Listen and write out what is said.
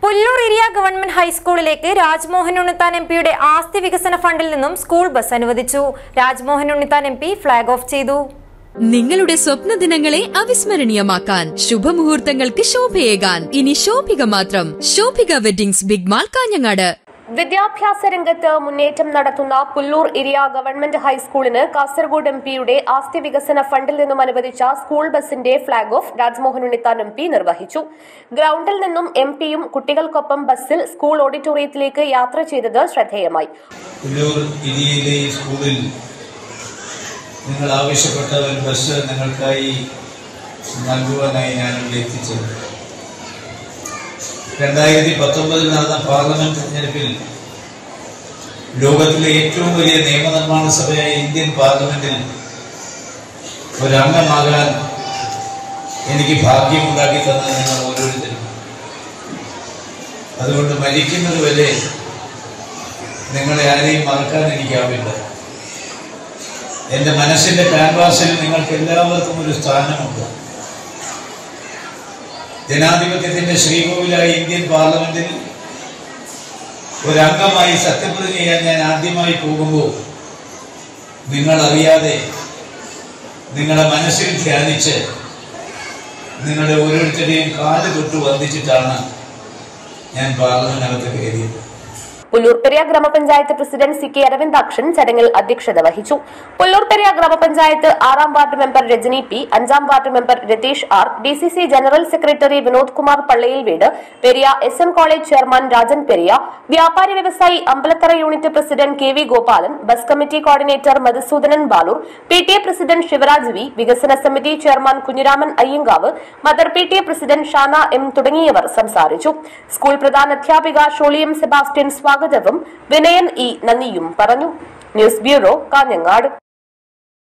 Pullur Iriya government ഹൈസ്കൂളിലേക്ക് Rajmohan Unnithan M പിയുടെ ആസ്തി വികസന ഫണ്ടിൽ നിന്നും സ്കൂൾ ബസ് അനുവദിച്ചു Rajmohan Unnithan M P flag off ചെയ്തു നിങ്ങളുടെ സ്വപ്ന ദിനങ്ങളെ അവിസ്മരണീയമാക്കാൻ ശുഭമുഹൂർത്തങ്ങൾക്ക് ശോഭയേകാൻ ഇനി ശോഭിക മാത്രം Shobhika weddings big mall Kanhangad വിദ്യാഭ്യാസ രംഗത്ത് മുന്നേറ്റം നടത്തുന്ന പുല്ലൂർ ഇരിയ ഗവൺമെന്റ് ഹൈസ്കൂളിന് കാസർഗോഡ് എം പിയുടെ ആസ്തി വികസന ഫണ്ടിൽ നിന്നും അനുവദിച്ച സ്കൂൾ ബസിന്റെ flag off Rajmohan Unnithan M P നിർവഹിച്ചു ഗ്രൌണ്ടിൽ നിന്നും എം പിയും കുട്ടികൾക്കൊപ്പം ബസ്സിൽ സ്കൂൾ ഓഡിറ്റോറിയത്തിലേക്ക് യാത്ര ചെയ്തത് ശ്രദ്ധേയമായി പുല്ലൂർ ഇരിയിലെ ഈ സ്കൂളിൽ നിങ്ങൾ ആവശ്യപ്പെട്ട ഒരു ബസ് നിങ്ങൾക്കായി നൽകുവാനായി ഞാൻ ഇവിടെ എത്തിച്ചത് രണ്ടായിരത്തി പത്തൊമ്പതിൽ നടന്ന പാർലമെന്റ് തെരഞ്ഞെടുപ്പിൽ ലോകത്തിലെ ഏറ്റവും വലിയ നിയമനിർമ്മാണ സഭയായ ഇന്ത്യൻ പാർലമെന്റിൽ ഒരംഗമാകാൻ എനിക്ക് ഭാഗ്യമുണ്ടാക്കി തന്നത് നിങ്ങൾ ഓരോരുത്തരും അതുകൊണ്ട് മരിക്കുന്നത് വരെ നിങ്ങളെ ആരെയും മറക്കാൻ എനിക്കാവില്ല എൻ്റെ മനസ്സിൻ്റെ ക്യാൻവാസിൽ നിങ്ങൾക്ക് എല്ലാവർക്കും ഒരു സ്ഥാനമുണ്ട് ജനാധിപത്യത്തിൻ്റെ ശ്രീകോവിലായ ഇന്ത്യൻ പാർലമെന്റിൽ ഒരംഗമായി സത്യപ്രതിജ്ഞ ചെയ്യാൻ ഞാൻ ആദ്യമായി പോകുമ്പോൾ നിങ്ങൾ അറിയാതെ നിങ്ങളുടെ മനസ്സിൽ ധ്യാനിച്ച് നിങ്ങളുടെ ഓരോരുത്തരുടെയും കാല് തൊട്ട് വന്ദിച്ചിട്ടാണ് ഞാൻ പാർലമെന്റിനകത്ത് കയറിയത് പുല്ലൂർ പെരിയ ഗ്രാമപഞ്ചായത്ത് പ്രസിഡന്റ് സി കെ അരവിന്ദാക്ഷൻ ചടങ്ങിൽ അധ്യക്ഷത വഹിച്ചു പുല്ലൂർ പെരിയ ഗ്രാമപഞ്ചായത്ത് ആറാം വാർഡ് മെമ്പർ രജനി പി അഞ്ചാം ward member Ratheesh R D C C general secretary Vinod Kumar പള്ളയിൽ വീട് Periya S N college chairman Rajan Periya വ്യാപാരി വ്യവസായി Ambalathara unit president K V Gopalan bus committee coordinator Madhusoodanan Balur P T A president Sivaraj V വികസന സമിതി chairman Kunhiraman Ayyankavu mother P T A president Shana M തുടങ്ങിയവർ സംസാരിച്ചു school പ്രധാന അധ്യാപിക ഷോളിയം സെബാസ്റ്റ്യൻ സ്വാഗതവും വിനയൻ ഇ നന്ദിയും പറഞ്ഞു ന്യൂസ് ബ്യൂറോ കാഞ്ഞങ്ങാട്